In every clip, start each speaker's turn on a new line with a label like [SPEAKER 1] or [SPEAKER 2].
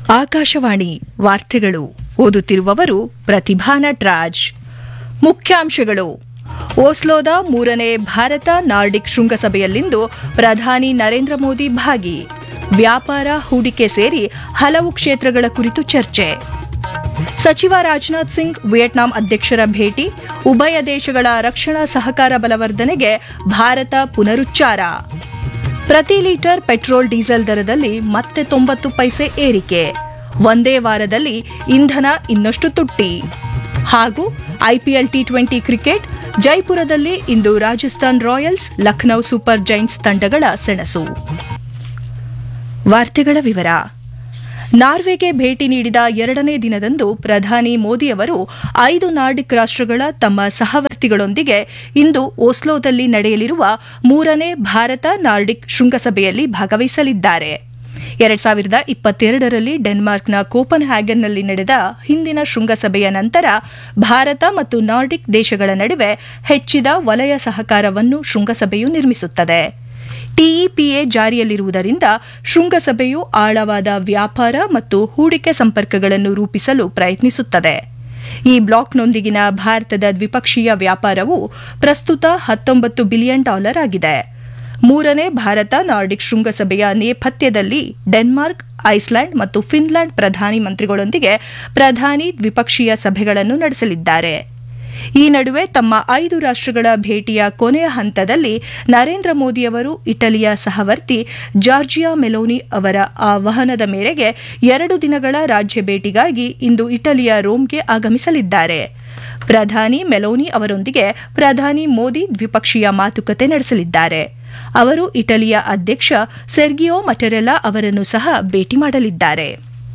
[SPEAKER 1] ಆಕಾಶವಾಣಿ ವಾರ್ತೆಗಳು ಓದುತ್ತಿರುವವರು ಪ್ರತಿಭಾ ನಟ್ರಾಜ್ ಮುಖ್ಯಾಂಶಗಳು ಓಸ್ಲೋದ ಮೂರನೇ ಭಾರತ ನಾರ್ಡಿಕ್ ಶೃಂಗಸಭೆಯಲ್ಲಿಂದು ಪ್ರಧಾನಿ ನರೇಂದ್ರ ಮೋದಿ ಭಾಗಿ ವ್ಯಾಪಾರ ಹೂಡಿಕೆ ಸೇರಿ ಹಲವು ಕ್ಷೇತ್ರಗಳ ಕುರಿತು ಚರ್ಚೆ ಸಚಿವ ರಾಜನಾಥ್ ಸಿಂಗ್ ವಿಯೆಟ್ನಾಂ ಅಧ್ಯಕ್ಷರ ಭೇಟಿ ಉಭಯ ದೇಶಗಳ ರಕ್ಷಣಾ ಸಹಕಾರ ಬಲವರ್ಧನೆಗೆ ಭಾರತ ಪುನರುಚ್ಚಾರ ಪ್ರತಿ ಲೀಟರ್ ಪೆಟ್ರೋಲ್ ಡೀಸೆಲ್ ದರದಲ್ಲಿ ಮತ್ತೆ ತೊಂಬತ್ತು ಪೈಸೆ ಏರಿಕೆ ಒಂದೇ ವಾರದಲ್ಲಿ ಇಂಧನ ಇನ್ನಷ್ಟು ತುಟ್ಟಿ ಹಾಗೂ ಐಪಿಎಲ್ ಟಿ ಟ್ವೆಂಟಿ ಕ್ರಿಕೆಟ್ ಜೈಪುರದಲ್ಲಿ ಇಂದು Rajasthan Royals Lucknow Super Giants ತಂಡಗಳ ಸೆಣಸು ವಾರ್ತೆಗಳ ವಿವರ ನಾರ್ವೆಗೆ ಭೇಟಿ ನೀಡಿದ ಎರಡನೇ ದಿನದಂದು ಪ್ರಧಾನಿ ಮೋದಿಯವರು ಐದು ನಾರ್ಡಿಕ್ ರಾಷ್ಟಗಳ ತಮ್ಮ ಸಹವರ್ತಿಗಳೊಂದಿಗೆ ಇಂದು ಓಸ್ಲೋದಲ್ಲಿ ನಡೆಯಲಿರುವ ಮೂರನೇ ಭಾರತ ನಾರ್ಡಿಕ್ ಶೃಂಗಸಭೆಯಲ್ಲಿ ಭಾಗವಹಿಸಲಿದ್ದಾರೆ ಎರಡ್ ಸಾವಿರದ ಇಪ್ಪತ್ತೆರಡರಲ್ಲಿ ಡೆನ್ಮಾರ್ಕ್ನ ಕೋಪನ್ ಹ್ಯಾಗನ್ನಲ್ಲಿ ನಡೆದ ಹಿಂದಿನ ಶೃಂಗಸಭೆಯ ನಂತರ ಭಾರತ ಮತ್ತು ನಾರ್ಡಿಕ್ ದೇಶಗಳ ನಡುವೆ ಹೆಚ್ಚಿದ ವಲಯ ಸಹಕಾರವನ್ನು ಶೃಂಗಸಭೆಯು ನಿರ್ಮಿಸುತ್ತದೆ ಟಿಇಪಿಎ ಜಾರಿಯಲ್ಲಿರುವುದರಿಂದ ಶೃಂಗಸಭೆಯು ಆಳವಾದ ವ್ಯಾಪಾರ ಮತ್ತು ಹೂಡಿಕೆ ಸಂಪರ್ಕಗಳನ್ನು ರೂಪಿಸಲು ಪ್ರಯತ್ನಿಸುತ್ತದೆ ಈ ಬ್ಲಾಕ್ನೊಂದಿಗಿನ ಭಾರತದ ದ್ವಿಪಕ್ಷೀಯ ವ್ಯಾಪಾರವು ಪ್ರಸ್ತುತ ಹತ್ತೊಂಬತ್ತು ಬಿಲಿಯನ್ ಡಾಲರ್ ಆಗಿದೆ ಮೂರನೇ ಭಾರತ ನಾರ್ಡಿಕ್ ಶೃಂಗಸಭೆಯ ನೇಪಥ್ಯದಲ್ಲಿ ಡೆನ್ಮಾರ್ಕ್ ಐಸ್ಲ್ಯಾಂಡ್ ಮತ್ತು ಫಿನ್ಲ್ಯಾಂಡ್ ಪ್ರಧಾನಿ ಮಂತ್ರಿಗಳೊಂದಿಗೆ ಪ್ರಧಾನಿ ದ್ವಿಪಕ್ಷೀಯ ಸಭೆಗಳನ್ನು ನಡೆಸಲಿದ್ದಾರೆ ಈ ನಡುವೆ ತಮ್ಮ ಐದು ರಾಷ್ಟಗಳ ಭೇಟಿಯ ಕೊನೆಯ ಹಂತದಲ್ಲಿ ನರೇಂದ್ರ ಮೋದಿಯವರು ಇಟಲಿಯ ಸಹವರ್ತಿ ಜಾರ್ಜಿಯಾ ಮೆಲೋನಿ ಅವರ ಆಹ್ವಾನದ ಮೇರೆಗೆ ಎರಡು ದಿನಗಳ ರಾಜ್ಯ ಭೇಟಿಗಾಗಿ ಇಂದು ಇಟಲಿಯ ರೋಮ್ಗೆ ಆಗಮಿಸಲಿದ್ದಾರೆ ಪ್ರಧಾನಿ ಮೆಲೋನಿ ಅವರೊಂದಿಗೆ ಪ್ರಧಾನಿ ಮೋದಿ ದ್ವಿಪಕ್ಷೀಯ ಮಾತುಕತೆ ನಡೆಸಲಿದ್ದಾರೆ ಅವರು ಇಟಲಿಯ ಅಧ್ಯಕ್ಷ ಸೆರ್ಗಿಯೋ ಮಟೆರೆಲ್ಲಾ ಅವರನ್ನು ಸಹ ಭೇಟಿ ಮಾಡಲಿದ್ದಾರೆ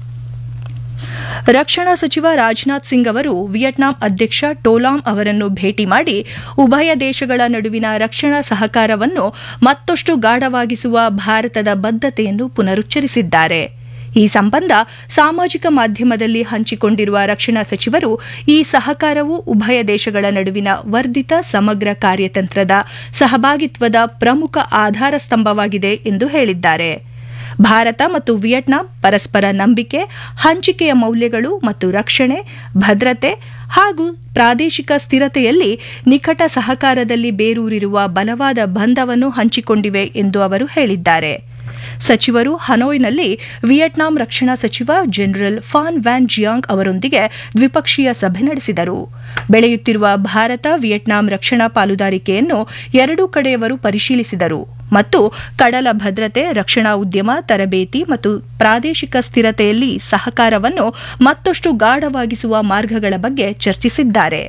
[SPEAKER 1] ರಕ್ಷಣಾ ಸಚಿವ ರಾಜನಾಥ್ ಸಿಂಗ್ ಅವರು ವಿಯೆಟ್ನಾಂ ಅಧ್ಯಕ್ಷ ಟೋಲಾಂ ಅವರನ್ನು ಭೇಟಿ ಮಾಡಿ ಉಭಯ ದೇಶಗಳ ನಡುವಿನ ರಕ್ಷಣಾ ಸಹಕಾರವನ್ನು ಮತ್ತಷ್ಟು ಗಾಢವಾಗಿಸುವ ಭಾರತದ ಬದ್ಧತೆಯನ್ನು ಪುನರುಚ್ಚರಿಸಿದ್ದಾರೆ ಈ ಸಂಬಂಧ ಸಾಮಾಜಿಕ ಮಾಧ್ಯಮದಲ್ಲಿ ಹಂಚಿಕೊಂಡಿರುವ ರಕ್ಷಣಾ ಸಚಿವರು ಈ ಸಹಕಾರವು ಉಭಯ ದೇಶಗಳ ನಡುವಿನ ವರ್ಧಿತ ಸಮಗ್ರ ಕಾರ್ಯತಂತ್ರದ ಸಹಭಾಗಿತ್ವದ ಪ್ರಮುಖ ಆಧಾರ ಸ್ತಂಭವಾಗಿದೆ ಎಂದು ಹೇಳಿದ್ದಾರೆ ಭಾರತ ಮತ್ತು ವಿಯೆಟ್ನಾಂ ಪರಸ್ಪರ ನಂಬಿಕೆ ಹಂಚಿಕೆಯ ಮೌಲ್ಯಗಳು ಮತ್ತು ರಕ್ಷಣೆ ಭದ್ರತೆ ಹಾಗೂ ಪ್ರಾದೇಶಿಕ ಸ್ಥಿರತೆಯಲ್ಲಿ ನಿಕಟ ಸಹಕಾರದಲ್ಲಿ ಬೇರೂರಿರುವ ಬಲವಾದ ಬಂಧವನ್ನು ಹಂಚಿಕೊಂಡಿವೆ ಎಂದು ಅವರು ಹೇಳಿದ್ದಾರೆ ಸಚಿವರು ಹನೋಯ್ನಲ್ಲಿ ವಿಯೆಟ್ನಾಂ ರಕ್ಷಣಾ ಸಚಿವ ಜನರಲ್ ಫಾನ್ ವ್ಯಾನ್ ಜಿಯಾಂಗ್ ಅವರೊಂದಿಗೆ ದ್ವಿಪಕ್ಷೀಯ ಸಭೆ ನಡೆಸಿದರು ಬೆಳೆಯುತ್ತಿರುವ ಭಾರತ ವಿಯೆಟ್ನಾಂ ರಕ್ಷಣಾ ಪಾಲುದಾರಿಕೆಯನ್ನು ಎರಡೂ ಕಡೆಯವರು ಪರಿಶೀಲಿಸಿದರು ಮತ್ತು ಕಡಲ ಭದ್ರತೆ ರಕ್ಷಣಾ ಉದ್ಯಮ ತರಬೇತಿ ಮತ್ತು ಪ್ರಾದೇಶಿಕ ಸ್ಥಿರತೆಯಲ್ಲಿ ಸಹಕಾರವನ್ನು ಮತ್ತಷ್ಟು ಗಾಢವಾಗಿಸುವ ಮಾರ್ಗಗಳ ಬಗ್ಗೆ ಚರ್ಚಿಸಿದ್ದಾರೆ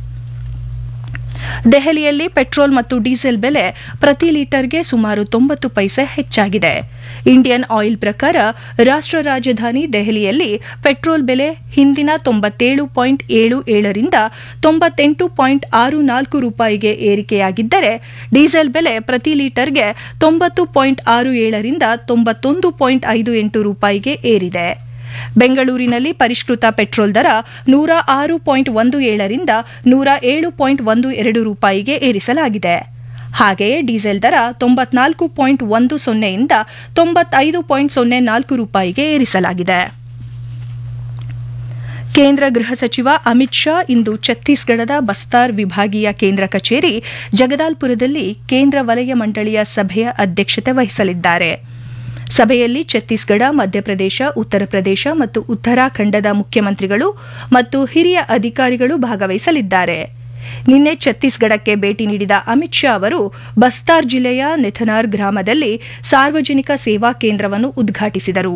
[SPEAKER 1] ದೆಹಲಿಯಲ್ಲಿ ಪೆಟ್ರೋಲ್ ಮತ್ತು ಡೀಸೆಲ್ ಬೆಲೆ ಪ್ರತಿ ಲೀಟರ್ಗೆ ಸುಮಾರು ತೊಂಬತ್ತು ಪೈಸೆ ಹೆಚ್ಚಾಗಿದೆ ಇಂಡಿಯನ್ ಆಯಿಲ್ ಪ್ರಕಾರ ರಾಷ್ಟ್ರ ರಾಜಧಾನಿ ದೆಹಲಿಯಲ್ಲಿ ಪೆಟ್ರೋಲ್ ಬೆಲೆ ಹಿಂದಿನ ತೊಂಬತ್ತೇಳು ಪಾಯಿಂಟ್ ಏಳು ಏಳರಿಂದ ತೊಂಬತ್ತೆಂಟು ಪಾಯಿಂಟ್ ಆರು ನಾಲ್ಕು ರೂಪಾಯಿಗೆ ಏರಿಕೆಯಾಗಿದ್ದರೆ ಡೀಸೆಲ್ ಬೆಲೆ ಪ್ರತಿ ಲೀಟರ್ಗೆ ತೊಂಬತ್ತು ಪಾಯಿಂಟ್ ಆರು ಏಳರಿಂದ ತೊಂಬತ್ತೊಂದು ಪಾಯಿಂಟ್ ಐದು ಎಂಟು ರೂಪಾಯಿಗೆ ಏರಿದೆ ಬೆಂಗಳೂರಿನಲ್ಲಿ ಪರಿಷ್ಕೃತ ಪೆಟ್ರೋಲ್ ದರ ನೂರ ಆರು ಪಾಯಿಂಟ್ ಒಂದು ಏಳರಿಂದ ನೂರ ಏಳು ಪಾಯಿಂಟ್ ಒಂದು ಎರಡು ರೂಪಾಯಿಗೆ ಏರಿಸಲಾಗಿದೆ ಹಾಗೆಯೇ ಡೀಸೆಲ್ ದರ ತೊಂಬತ್ನಾಲ್ಕು ಪಾಯಿಂಟ್ ಒಂದು ಸೊನ್ನೆಯಿಂದ ತೊಂಬತ್ತೈದು ಪಾಯಿಂಟ್ ಸೊನ್ನೆ ನಾಲ್ಕು ರೂಪಾಯಿಗೆ ಏರಿಸಲಾಗಿದೆ ಕೇಂದ್ರ ಗೃಹ ಸಚಿವ ಅಮಿತ್ ಶಾ ಇಂದು ಛತ್ತೀಸ್ಗಢದ ಬಸ್ತಾರ್ ವಿಭಾಗೀಯ ಕೇಂದ್ರ ಕಚೇರಿ ಜಗದಾಲ್ಪುರದಲ್ಲಿ ಕೇಂದ್ರ ವಲಯ ಮಂಡಳಿಯ ಸಭೆಯ ಅಧ್ಯಕ್ಷತೆ ವಹಿಸಲಿದ್ದಾರೆ ಸಭೆಯಲ್ಲಿ ಛತ್ತೀಸ್ಗಢ ಮಧ್ಯಪ್ರದೇಶ ಉತ್ತರ ಪ್ರದೇಶ ಮತ್ತು ಉತ್ತರಾಖಂಡದ ಮುಖ್ಯಮಂತ್ರಿಗಳು ಮತ್ತು ಹಿರಿಯ ಅಧಿಕಾರಿಗಳು ಭಾಗವಹಿಸಲಿದ್ದಾರೆ ನಿನ್ನೆ ಛತ್ತೀಸ್ಗಢಕ್ಕೆ ಭೇಟಿ ನೀಡಿದ ಅಮಿತ್ ಶಾ ಅವರು ಬಸ್ತಾರ್ ಜಿಲ್ಲೆಯ ನೆಥನಾರ್ ಗ್ರಾಮದಲ್ಲಿ ಸಾರ್ವಜನಿಕ ಸೇವಾ ಕೇಂದ್ರವನ್ನು ಉದ್ಘಾಟಿಸಿದರು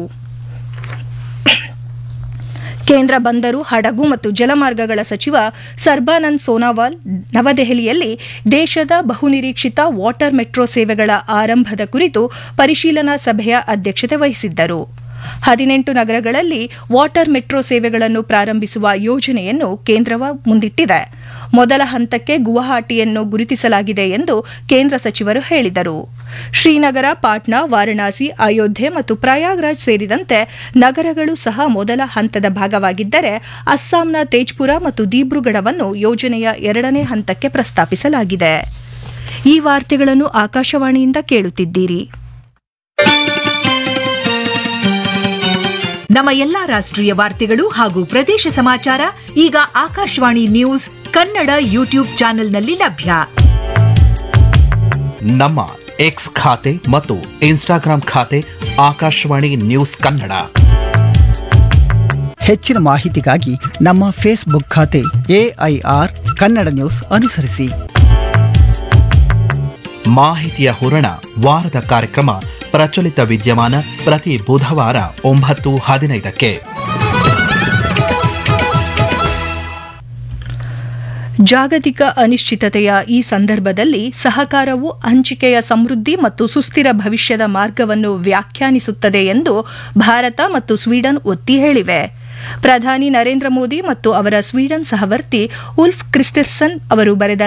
[SPEAKER 1] ಕೇಂದ್ರ ಬಂದರು ಹಡಗು ಮತ್ತು ಜಲಮಾರ್ಗಗಳ ಸಚಿವ ಸರ್ಬಾನಂದ್ ಸೋನಾವಾಲ್ ನವದೆಹಲಿಯಲ್ಲಿ ದೇಶದ ಬಹುನಿರೀಕ್ಷಿತ ವಾಟರ್ ಮೆಟ್ರೋ ಸೇವೆಗಳ ಆರಂಭದ ಕುರಿತು ಪರಿಶೀಲನಾ ಸಭೆಯ ಅಧ್ಯಕ್ಷತೆ ವಹಿಸಿದ್ದರು ಹದಿನೆಂಟು ನಗರಗಳಲ್ಲಿ ವಾಟರ್ ಮೆಟ್ರೋ ಸೇವೆಗಳನ್ನು ಪ್ರಾರಂಭಿಸುವ ಯೋಜನೆಯನ್ನು ಕೇಂದ್ರವ ಮುಂದಿಟ್ಟಿದೆ ಮೊದಲ ಹಂತಕ್ಕೆ ಗುವಾಹಟಿಯನ್ನು ಗುರುತಿಸಲಾಗಿದೆ ಎಂದು ಕೇಂದ್ರ ಸಚಿವರು ಹೇಳಿದರು ಶ್ರೀನಗರ ಪಾಟ್ನಾ ವಾರಣಾಸಿ ಅಯೋಧ್ಯೆ ಮತ್ತು ಪ್ರಯಾಗ್ರಾಜ್ ಸೇರಿದಂತೆ ನಗರಗಳು ಸಹ ಮೊದಲ ಹಂತದ ಭಾಗವಾಗಿದ್ದರೆ ಅಸ್ಸಾಂನ ತೇಜ್ಪುರ ಮತ್ತು ದೀಬ್ರುಗಢವನ್ನು ಯೋಜನೆಯ ಎರಡನೇ ಹಂತಕ್ಕೆ ಪ್ರಸ್ತಾಪಿಸಲಾಗಿದೆ ಈ ವಾರ್ತೆಗಳನ್ನು ಆಕಾಶವಾಣಿಯಿಂದ ಕೇಳುತ್ತಿದ್ದೀರಿ
[SPEAKER 2] ನಮ್ಮ ಎಲ್ಲಾ ರಾಷ್ಟ್ರೀಯ ವಾರ್ತೆಗಳು ಹಾಗೂ ಪ್ರದೇಶ ಸಮಾಚಾರ ಈಗ ಆಕಾಶವಾಣಿ ನ್ಯೂಸ್ ಕನ್ನಡ ಯೂಟ್ಯೂಬ್ ಚಾನೆಲ್ನಲ್ಲಿ ಲಭ್ಯ
[SPEAKER 3] ನಮ್ಮ ಎಕ್ಸ್ ಖಾತೆ ಮತ್ತು ಇನ್ಸ್ಟಾಗ್ರಾಂ ಖಾತೆ ಆಕಾಶವಾಣಿ ನ್ಯೂಸ್ ಕನ್ನಡ
[SPEAKER 4] ಹೆಚ್ಚಿನ ಮಾಹಿತಿಗಾಗಿ ನಮ್ಮ ಫೇಸ್ಬುಕ್ ಖಾತೆ ಎಐಆರ್ ಕನ್ನಡ ನ್ಯೂಸ್ ಅನುಸರಿಸಿ
[SPEAKER 3] ಮಾಹಿತಿಯ ಹೂರಣ ವಾರದ ಕಾರ್ಯಕ್ರಮ ಪ್ರಚಲಿತ ವಿದ್ಯಮಾನ ಪ್ರತಿ ಬುಧವಾರ ಒಂಬತ್ತು ಹದಿನೈದಕ್ಕೆ
[SPEAKER 1] ಜಾಗತಿಕ ಅನಿಶ್ಚಿತತೆಯ ಈ ಸಂದರ್ಭದಲ್ಲಿ ಸಹಕಾರವು ಹಂಚಿಕೆಯ ಸಮೃದ್ಧಿ ಮತ್ತು ಸುಸ್ಥಿರ ಭವಿಷ್ಯದ ಮಾರ್ಗವನ್ನು ವ್ಯಾಖ್ಯಾನಿಸುತ್ತದೆ ಎಂದು ಭಾರತ ಮತ್ತು ಸ್ವೀಡನ್ ಒತ್ತಿ ಹೇಳಿವೆ ಪ್ರಧಾನಿ ನರೇಂದ್ರ ಮೋದಿ ಮತ್ತು ಅವರ ಸ್ವೀಡನ್ ಸಹವರ್ತಿ ಉಲ್ಫ್ ಕ್ರಿಸ್ಟರ್ಸನ್ ಅವರು ಬರೆದ